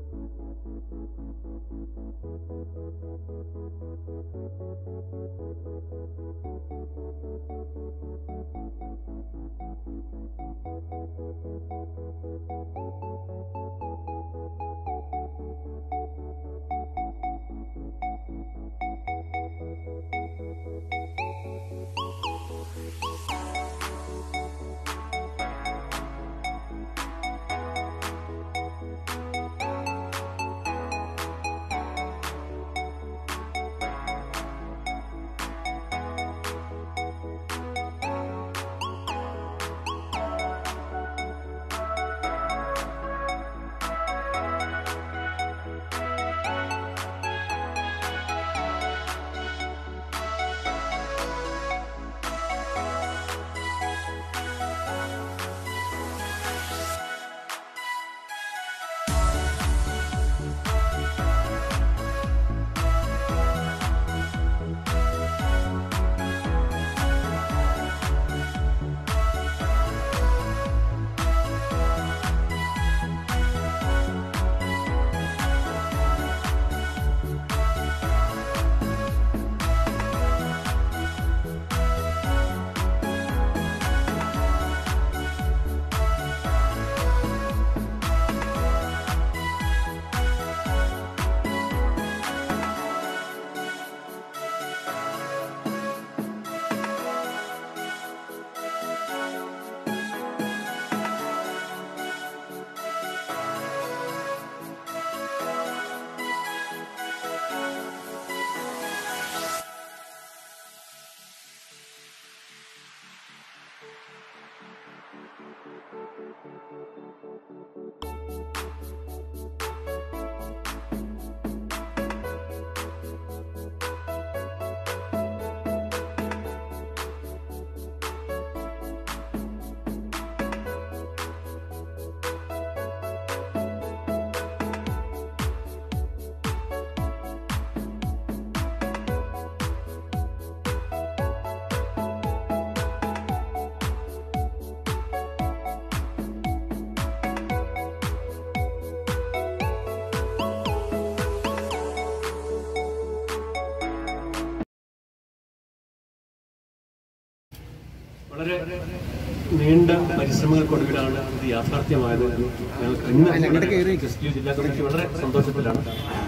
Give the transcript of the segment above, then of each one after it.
വളരെ നീണ്ട പരിശ്രമങ്ങൾക്കൊടുവിലാണ് ഇത് യാഥാർത്ഥ്യമായത് എന്ന് ഞങ്ങൾക്ക് ഇന്ന് എസ് യു ജില്ലാ കമ്മിറ്റി വളരെ സന്തോഷത്തിലാണ്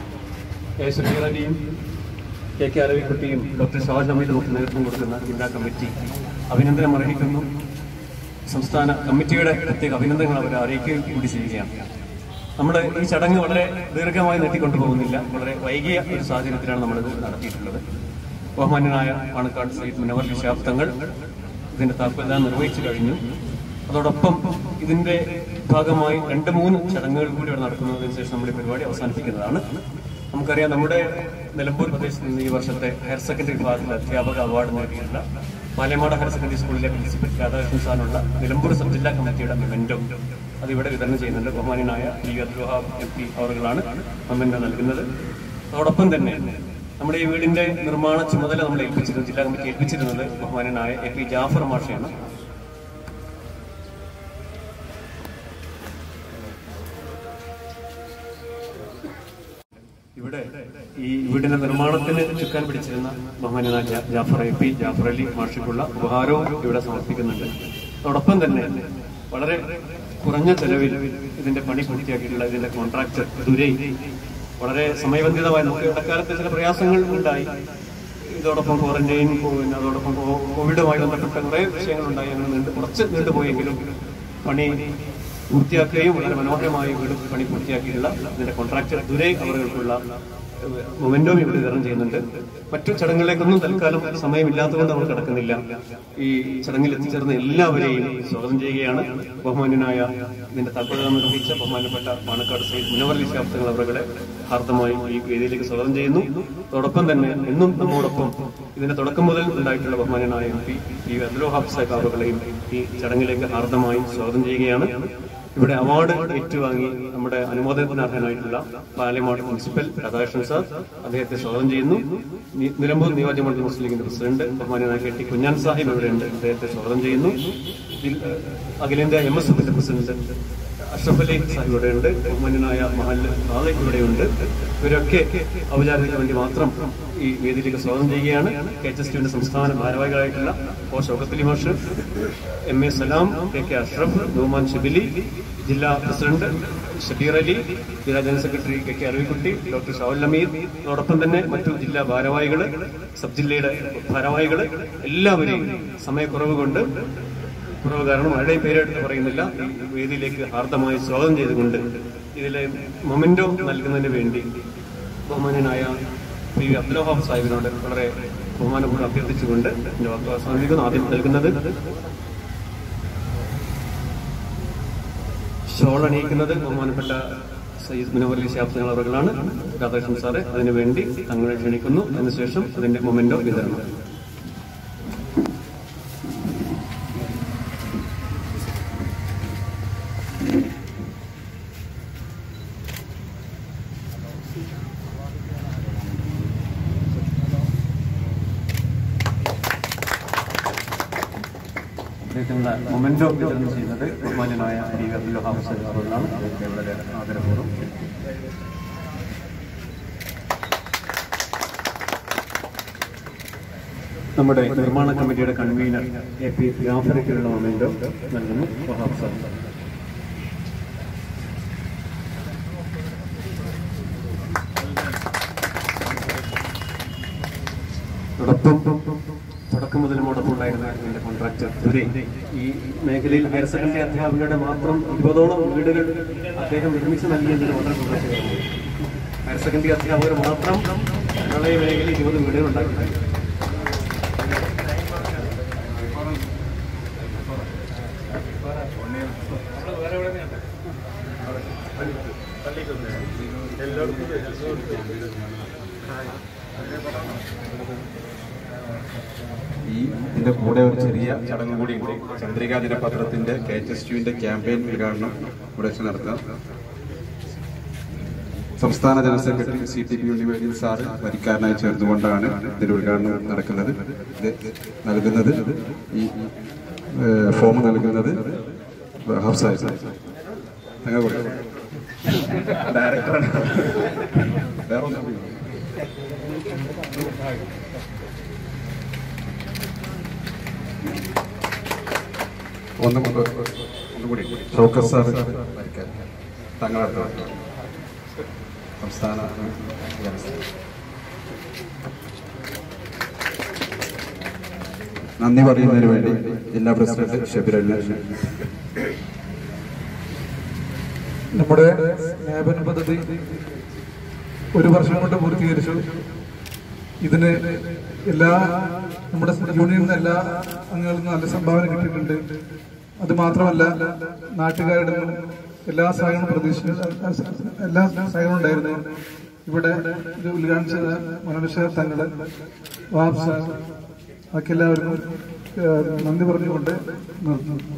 കെ ശ്രീറാനിയും കെ കെ അരവിക്കുട്ടിയും ഡോക്ടർ ഷാജ് അമീദ് നമുക്ക് നേതൃത്വം കൊടുക്കുന്ന ജില്ലാ കമ്മിറ്റി അഭിനന്ദനം അറിയിക്കുന്നു സംസ്ഥാന കമ്മിറ്റിയുടെ പ്രത്യേക അഭിനന്ദനങ്ങൾ അവരെ അറിയിക്കുകയും കൂടി ചെയ്യുകയാണ് നമ്മുടെ ഈ ചടങ്ങ് വളരെ ദീർഘമായി നീട്ടിക്കൊണ്ടു പോകുന്നില്ല വളരെ വൈകിയ ഒരു സാഹചര്യത്തിലാണ് നമ്മളിത് നടത്തിയിട്ടുള്ളത് ബഹുമാന്യനായ പാണക്കാട് സയ്യിദ് മുനവർ ശാബ്ദങ്ങൾ ഇതിന്റെ താൽപര്യം നിർവഹിച്ചു കഴിഞ്ഞു അതോടൊപ്പം ഇതിന്റെ ഭാഗമായി രണ്ട് മൂന്ന് ചടങ്ങുകൾ കൂടി ഇവിടെ നടക്കുന്നതിന് ശേഷം നമ്മൾ ഈ പരിപാടി അവസാനിപ്പിക്കുന്നതാണ് നമുക്കറിയാം നമ്മുടെ നിലമ്പൂർ പ്രദേശത്ത് നിന്ന് ഈ വർഷത്തെ ഹയർ സെക്കൻഡറി വിഭാഗത്തിൽ അധ്യാപക അവാർഡ് നേടിയിട്ടുള്ള പാലമാട് ഹയർ സെക്കൻഡറി സ്കൂളിലെ പ്രിൻസിപ്പൽ രാധാകൃഷ്ണൻ സാറിനുള്ള നിലമ്പൂർ സബ് ജില്ലാ കമ്മിറ്റിയുടെ മെമെന്റോ അത് ഇവിടെ വിതരണം ചെയ്യുന്നുണ്ട് ബഹുമാനായ ഇ അബ്ദുൽഹാബ് എം പി അവറുകളാണ് മെമെന്റോ നൽകുന്നത് അതോടൊപ്പം തന്നെ നമ്മുടെ ഈ വീടിന്റെ നിർമ്മാണ ചുമതല നമ്മൾ ഏൽപ്പിച്ചിരുന്നത് ജില്ലാ കമ്മിറ്റി ഏൽപ്പിച്ചിരുന്നത് ബഹുമാനായ എ പി ജാഫർ മാഷയാണ് ഇവിടെ ഈ വീടിന്റെ നിർമ്മാണത്തിന് ചുക്കാൻ പിടിച്ചിരുന്ന ബഹുമാനായ ജാ- ജാഫർ എ പി ജാഫർ അലി മാഷിക്കുള്ള ഉപഹാരവും ഇവിടെ സമർപ്പിക്കുന്നുണ്ട് അതോടൊപ്പം തന്നെ വളരെ കുറഞ്ഞ ചെലവിൽ ഇതിന്റെ പണി പൂർത്തിയാക്കിയിട്ടുള്ള ഇതിന്റെ കോൺട്രാക്ടർ ദുരൈ വളരെ സമയബന്ധിതമായി നമുക്ക് ഇടക്കാലത്ത് ചില പ്രയാസങ്ങൾ ഉണ്ടായി ഇതോടൊപ്പം ക്വാറന്റൈൻ പിന്നെ അതോടൊപ്പം കോ- കോവിഡുമായി ബന്ധപ്പെട്ട കുറേ വിഷയങ്ങളുണ്ടായി അങ്ങനെ നീണ്ട് കുറച്ച് നീണ്ടുപോയെങ്കിലും പണി പൂർത്തിയാക്കുകയും വളരെ മനോഹരമായി വീട് പണി പൂർത്തിയാക്കിയിട്ടുള്ള ഇതിന്റെ കോൺട്രാക്ടർ ദുരൈ അവർക്കുള്ള മൊമെന്റോ ഇവിടെ വിതരണം ചെയ്യുന്നുണ്ട് മറ്റു ചടങ്ങുകളിലേക്കൊന്നും തൽക്കാലം സമയമില്ലാത്തതുകൊണ്ട് നമ്മൾ കിടക്കുന്നില്ല ഈ ചടങ്ങിൽ എത്തിച്ചേർന്ന എല്ലാവരെയും സ്വാഗതം ചെയ്യുകയാണ് ബഹുമാന്യനായ ഇതിന്റെ താല്പര്യം നിർവഹിച്ച ബഹുമാനപ്പെട്ട പാണക്കാട് സൈഡ് മുനവല്ലി ശാസ്ത്രങ്ങൾ അവരുടെ ഹാർദമായി ഈ വേദിയിലേക്ക് സ്വാഗതം ചെയ്യുന്നു അതോടൊപ്പം തന്നെ എന്നും നമ്മോടൊപ്പം ഇതിന്റെ തുടക്കം മുതൽ ഉണ്ടായിട്ടുള്ള ബഹുമാനനായ എം പി ഈ അബ്ദുൽ ഹാബ് സാഹിബ് അവരുകളെയും ഈ ചടങ്ങിലേക്ക് ഹാർദമായി സ്വാഗതം ചെയ്യുകയാണ് ഇവിടെ അവാർഡ് ഏറ്റുവാങ്ങി നമ്മുടെ അനുമോദനത്തിന് അർഹനായിട്ടുള്ള പാലമാട് മുനിസിപ്പൽ രാധാകൃഷ്ണൻ സാർ അദ്ദേഹത്തെ സ്വാഗതം ചെയ്യുന്നു നി- നിലമ്പൂർ നിയോജകമണ്ഡലം മുസ്ലിം ലീഗിന്റെ പ്രസിഡന്റ് ബഹുമാനായ കെ ടി കുഞ്ഞാൻ സാഹിബ് ഇവിടെയുണ്ട് അദ്ദേഹത്തെ സ്വാഗതം ചെയ്യുന്നു ഇതിൽ, ഏഹ്, അഖിലേന്ത്യാ എം എസ് എഫിന്റെ പ്രസിഡന്റ് അഷ്റഫ് അലി സാഹിബ് ഇവിടെയുണ്ട് ബഹുമാന്യനായ മഹല്ല് ആള് ഇവിടെയുണ്ട് ഇവരൊക്കെ ഔപചാരികതയ്ക്ക് വേണ്ടി മാത്രം ഈ വേദിയിലേക്ക് സ്വാഗതം ചെയ്യുകയാണ് കെ എച്ച് എസ് ടിയുടെ സംസ്ഥാന ഭാരവാഹികളായിട്ടുള്ള ഒ ഷൗക്കത്തലി മാഷ് M A Salam K K Ashraf Numan Shibili ജില്ലാ പ്രസിഡന്റ് ഷബീർ അലി ജില്ലാ general secretary K K Aravikutty doctor Shaul Ameer അതോടൊപ്പം തന്നെ മറ്റു ജില്ലാ ഭാരവാഹികള് സബ് ജില്ലയുടെ ഭാരവാഹികള് എല്ലാവരെയും സമയക്കുറവ് കൊണ്ട് കുറവ് കാരണം ആരുടെയും പേരെടുത്ത് പറയുന്നില്ല ഈ വേദിയിലേക്ക് ഹാർദമായി സ്വാഗതം ചെയ്തുകൊണ്ട് ഇതിലെ മൊമെന്റോ നൽകുന്നതിന് വേണ്ടി ബഹുമാനനായ പി വി അബ്ദുൽഹാബ് സാഹിബിനോട് വളരെ ബഹുമാനപൂർവ്വം അഭ്യർത്ഥിച്ചുകൊണ്ട് എന്റെ വാക്ക് അവസാനിപ്പിക്കുന്നു ആദ്യം നൽകുന്നത് ഷോൾ അണിയിക്കുന്നത് ബഹുമാനപ്പെട്ട സയ്യിദ് മുനവർ അലി ശാബ് തങ്ങൾ അവர்களാണ് രാധാകൃഷ്ണൻ സാറെ അതിനുവേണ്ടി തങ്ങളെ ക്ഷണിക്കുന്നു അതിനുശേഷം അതിന്റെ മൊമെന്റോ വിതരണം അദ്ദേഹത്തിനുള്ള മൊമെന്റോ വിതരണം ചെയ്യുന്നത് ബഹുമാന്യനായ ഡി വി അബ്ദുൽ വഹാബ് സാഹിബ് അവர்களാണ് അദ്ദേഹത്തെ വളരെ ആദരപൂർവ്വം നമ്മുടെ നിർമ്മാണ കമ്മിറ്റിയുടെ കൺവീനർ എ പി ജാഫറിക്കുള്ള മൊമെന്റോ നൽകുന്നു വഹാബ് സാഹിബ് അതോടൊപ്പം തുടക്കം മുതൽ മോടൊപ്പം ഉണ്ടായിരുന്ന എന്റെ കോൺട്രാക്ടർ ഇവരെ ഈ മേഖലയിൽ ഹയർ സെക്കൻഡറി അധ്യാപകരുടെ മാത്രം ഇരുപതോളം വീടുകൾ അദ്ദേഹം നിർമ്മിച്ച് നൽകിയതിന് വളരെ സന്തോഷകരമാണ് ഹയർ സെക്കൻഡറി അധ്യാപകർ മാത്രം പ്രളയ മേഖലയിൽ ഇരുപത് വീടുകൾ ഉണ്ടാക്കി ഈ ഇതിന്റെ കൂടെ ഒരു ചെറിയ ചടങ്ങ് കൂടി ഉണ്ട് ചന്ദ്രികാ ദിനപത്രത്തിന്റെ കെ എച്ച് എസ് ടുവിന്റെ ക്യാമ്പയിൻ ഉദ്ഘാടനം ഇവിടെ വെച്ച് നടത്താം സംസ്ഥാന ജനറൽ സെക്രട്ടറി C T P university sir വരിക്കാരനായി ചേർന്നുകൊണ്ടാണ് ഇതിന്റെ ഉദ്ഘാടനം നടക്കുന്നത് ഇത് നൽകുന്നത് ഈ ഏഹ്, ഫോം നൽകുന്നത് വഹാബ് സാഹിബ് നിങ്ങൾ കൊടുക്കും ഡയറക്ടറാണ് വേറെ ഒന്നും ഒന്നും ഒന്നുകൂടി ഷൗക്കത്ത് സാർ വരിക്കാൻ തങ്ങളുടെ സംസ്ഥാന ജനറൽ നന്ദി പറയുന്നതിന് വേണ്ടി ജില്ലാ പ്രസിഡന്റ് ഷബീർ അലി നമ്മുടെ സ്നാപന പദ്ധതി ഒരു വർഷം കൊണ്ട് പൂർത്തീകരിച്ചു ഇതിന് എല്ലാ നമ്മുടെ യൂണിയനിൽ നിന്ന് എല്ലാ അംഗങ്ങളിൽ നിന്നും നല്ല സംഭാവന കിട്ടിയിട്ടുണ്ട് അത് മാത്രമല്ല നാട്ടുകാരുടെ നിന്നും എല്ലാ സഹായങ്ങളും പ്രതീക്ഷ എല്ലാ സഹായങ്ങളും ഉണ്ടായിരുന്നു ഇവിടെ ഇത് ഉദ്ഘാടനം ചെയ്ത മനോജ് തങ്ങള് വാബ് സാർ ബാക്കി എല്ലാവർക്കും ഏഹ്, നന്ദി പറഞ്ഞുകൊണ്ട് നിർത്തുന്നു